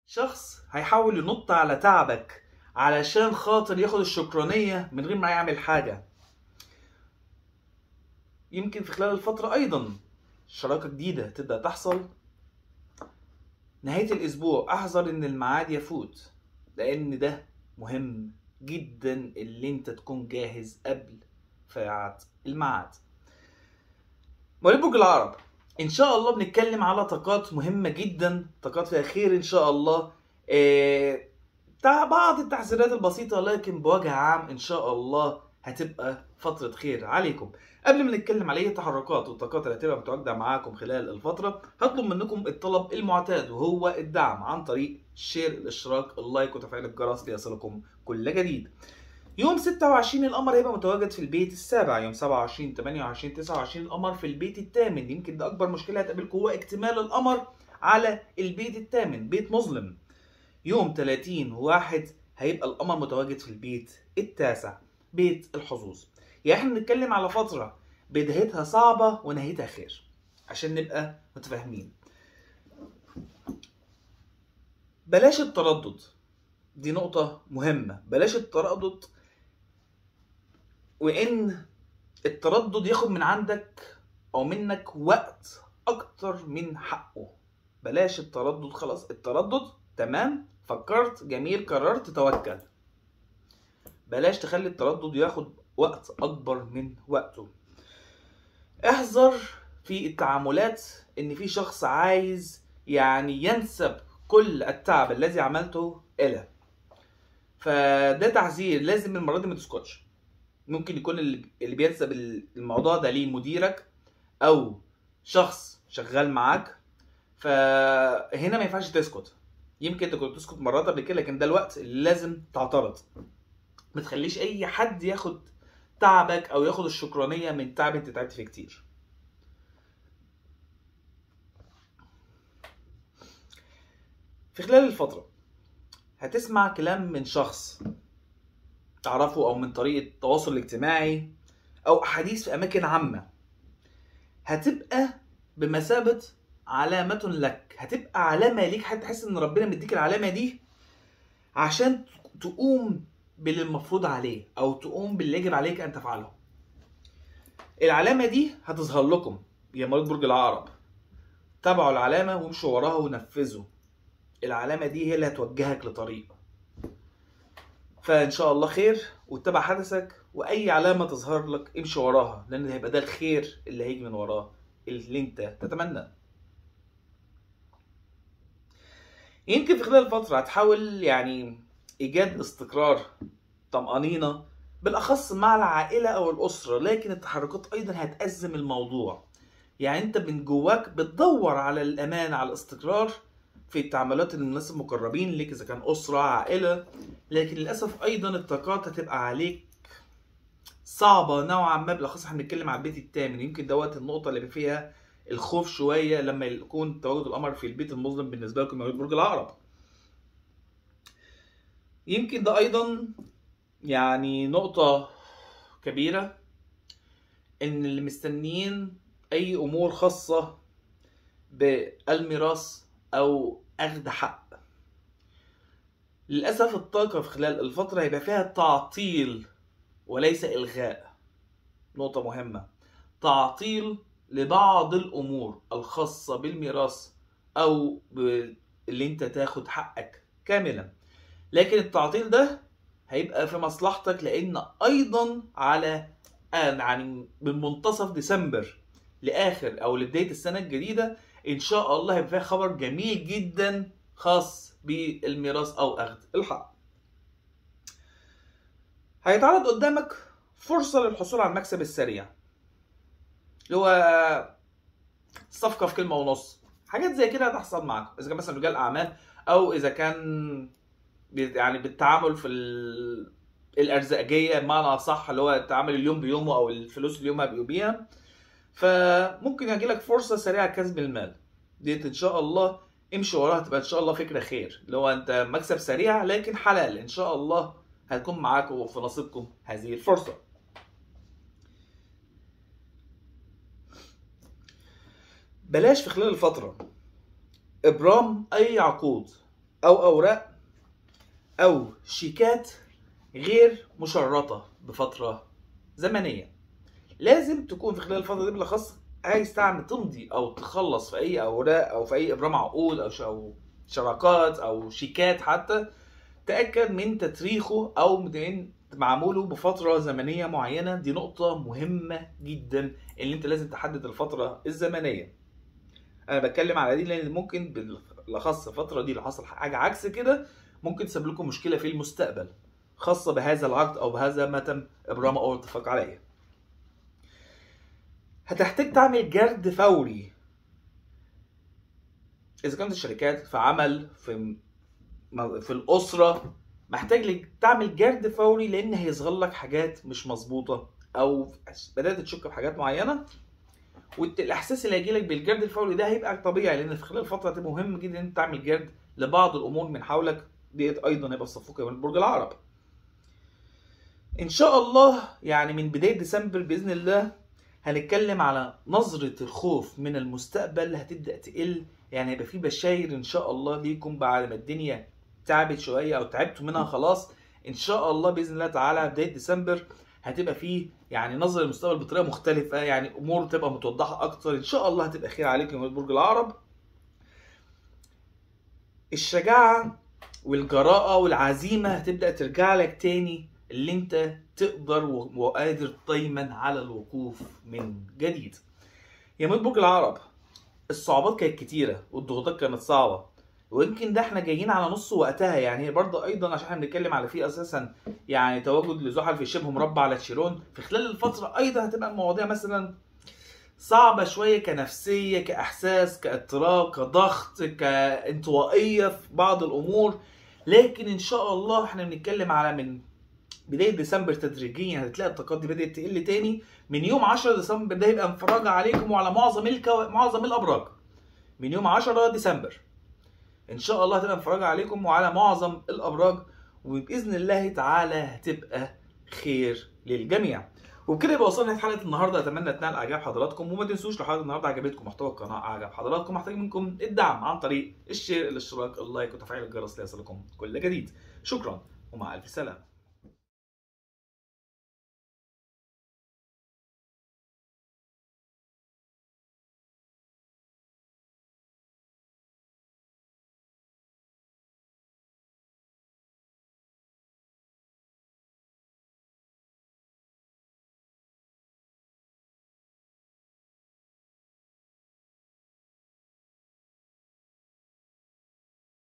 شخص هيحاول ينط على تعبك علشان خاطر ياخد الشكرانية من غير ما يعمل حاجة يمكن في خلال الفترة أيضا شراكة جديدة تبدأ تحصل نهاية الأسبوع أحذر إن الميعاد يفوت لأن ده مهم جدا اللي أنت تكون جاهز قبل فات الميعاد مواليد برج العرب ان شاء الله بنتكلم على طاقات مهمه جدا طاقات فيها خير ان شاء الله إيه تع- بعض التحذيرات البسيطه لكن بوجه عام ان شاء الله هتبقى فتره خير عليكم قبل ما نتكلم على اي تحركات والطاقات اللي هتبقى متواجده معاكم خلال الفتره هطلب منكم الطلب المعتاد وهو الدعم عن طريق الشير الاشتراك اللايك وتفعيل الجرس ليصلكم كل جديد يوم 26 القمر هيبقى متواجد في البيت السابع يوم 27 28 29 القمر في البيت الثامن يمكن ده اكبر مشكله هتقابلكم هو اكتمال القمر على البيت الثامن بيت مظلم يوم 30 واحد هيبقى القمر متواجد في البيت التاسع بيت الحظوظ يعني احنا بنتكلم على فتره بدايتها صعبه ونهايتها خير عشان نبقى متفاهمين بلاش التردد دي نقطة مهمة بلاش التردد وان التردد ياخد من عندك او منك وقت اكتر من حقه بلاش التردد خلاص التردد تمام فكرت جميل قررت توكل بلاش تخلي التردد ياخد وقت اكبر من وقته احذر في التعاملات ان في شخص عايز يعني ينسب كل التعب الذي عملته الى فده تعذير لازم المره دي ما تسكتش ممكن يكون اللي اللي بينسب الموضوع ده ليه مديرك او شخص شغال معاك فهنا ما ينفعش تسكت يمكن انت كنت تسكت مرات قبل كده لكن ده الوقت اللي لازم تعترض ما تخليش اي حد ياخد تعبك او ياخد الشكرانيه من تعب انت تعبت فيه كتير في خلال الفتره هتسمع كلام من شخص تعرفه او من طريقه التواصل الاجتماعي او احاديث في اماكن عامه هتبقى بمثابه علامه لك هتبقى علامه ليك هتحس ان ربنا مديك العلامه دي عشان تقوم باللي المفروض عليه او تقوم باللي يجب عليك ان تفعله العلامه دي هتظهر لكم يا مريض برج العقرب تابعوا العلامه وامشوا وراها ونفذوا العلامه دي هي اللي هتوجهك لطريق فان شاء الله خير واتبع حدثك واي علامه تظهر لك امشي وراها لان هيبقى ده الخير اللي هيجي من وراه اللي انت تتمناه يمكن في خلال الفتره هتحاول يعني ايجاد استقرار طمانينه بالاخص مع العائله او الاسره لكن التحركات ايضا هتازم الموضوع يعني انت من جواك بتدور على الامان على الاستقرار في التعاملات الناس المقربين ليك اذا كان اسره عائله لكن للاسف ايضا الطاقات هتبقى عليك صعبه نوعا ما بالاخص احنا بنتكلم على البيت الثامن يمكن دوت النقطه اللي فيها الخوف شويه لما يكون تواجد القمر في البيت المظلم بالنسبه لكم مواليد برج العقرب يمكن ده ايضا يعني نقطه كبيره ان اللي مستنيين اي امور خاصه بالميراث او اخذ حق للاسف الطاقه في خلال الفتره هيبقى فيها تعطيل وليس الغاء نقطه مهمه تعطيل لبعض الامور الخاصه بالميراث او اللي انت تاخد حقك كاملا لكن التعطيل ده هيبقى في مصلحتك لان ايضا على يعني من منتصف ديسمبر لاخر او لبدايه السنه الجديده ان شاء الله هيبقى فيها خبر جميل جدا خاص بالميراث او اخذ الحق هيتعرض قدامك فرصه للحصول على المكسب السريع اللي هو صفقه في كلمه ونص حاجات زي كده هتحصل معاكم اذا كان مثلا رجال اعمال او اذا كان يعني بالتعامل في ال... الارزاقيه بمعنى صح اللي هو التعامل اليوم بيومه او الفلوس اليوم بيوميها فممكن يجي لك فرصه سريعه كسب المال ديت ان شاء الله امشي وراها تبقى ان شاء الله فكره خير اللي هو انت مكسب سريع لكن حلال ان شاء الله هتكون معاكم وفي نصيبكم هذه الفرصه بلاش في خلال الفتره ابرام اي عقود او اوراق او شيكات غير مشرطه بفتره زمنيه لازم تكون في خلال الفتره دي بالاخص عايز تعمل تمضي او تخلص في اي اوراق او في اي ابرام عقود او ش- او شراكات او شيكات حتى تاكد من تاريخه او من معموله بفتره زمنيه معينه دي نقطه مهمه جدا اللي انت لازم تحدد الفتره الزمنيه انا بتكلم على دي لان ممكن بالاخص الفتره دي لو حصل حاجه عكس كده ممكن تسبب لكم مشكله في المستقبل خاصه بهذا العقد او بهذا ما تم ابرامه او الاتفاق عليه هتحتاج تعمل جرد فوري اذا كانت الشركات في عمل في في الاسره محتاج لك تعمل جرد فوري لان هيظهر لك حاجات مش مظبوطه او بدات تشك في حاجات معينه والاحساس اللي هيجيلك بالجرد الفوري ده هيبقى طبيعي لان في خلال الفتره هتبقى مهم جدا ان انت تعمل جرد لبعض الامور من حولك ديت ايضا هيبقى صفوك من برج العرب ان شاء الله يعني من بدايه ديسمبر باذن الله هنتكلم على نظرة الخوف من المستقبل هتبدأ تقل يعني هيبقى في بشاير إن شاء الله ليكم بعد ما الدنيا تعبت شوية أو تعبتوا منها خلاص إن شاء الله بإذن الله تعالى بداية ديسمبر هتبقى فيه يعني نظرة للمستقبل بطريقة مختلفة يعني أمور تبقى متوضحة أكتر إن شاء الله هتبقى خير عليكم يا برج العرب الشجاعة والجراءة والعزيمة هتبدأ ترجع لك تاني اللي انت تقدر وقادر دايما على الوقوف من جديد يا مول برج العرب الصعوبات كانت كتيرة والضغوطات كانت صعبة ويمكن ده احنا جايين على نص وقتها يعني برضه ايضا عشان احنا بنتكلم على فيه اساسا يعني تواجد لزحل في شبه مربع على تشيرون في خلال الفترة ايضا هتبقى المواضيع مثلا صعبة شوية كنفسية كإحساس كاضطراب كضغط كانطوائية في بعض الأمور لكن إن شاء الله احنا بنتكلم على من بدايه ديسمبر تدريجيا هتلاقي الطاقات دي بدات تقل تاني من يوم 10 ديسمبر ده يبقى انفراجه عليكم وعلى معظم الكو... معظم الابراج من يوم 10 ديسمبر ان شاء الله هتبقى انفراجه عليكم وعلى معظم الابراج وباذن الله تعالى هتبقى خير للجميع وبكده يبقى وصلنا لحلقه النهارده اتمنى تنال اعجاب حضراتكم وما تنسوش لو حلقه النهارده عجبتكم محتوى القناه اعجب حضراتكم محتاج منكم الدعم عن طريق الشير الاشتراك اللايك وتفعيل الجرس ليصلكم كل جديد شكرا ومع الف سلامه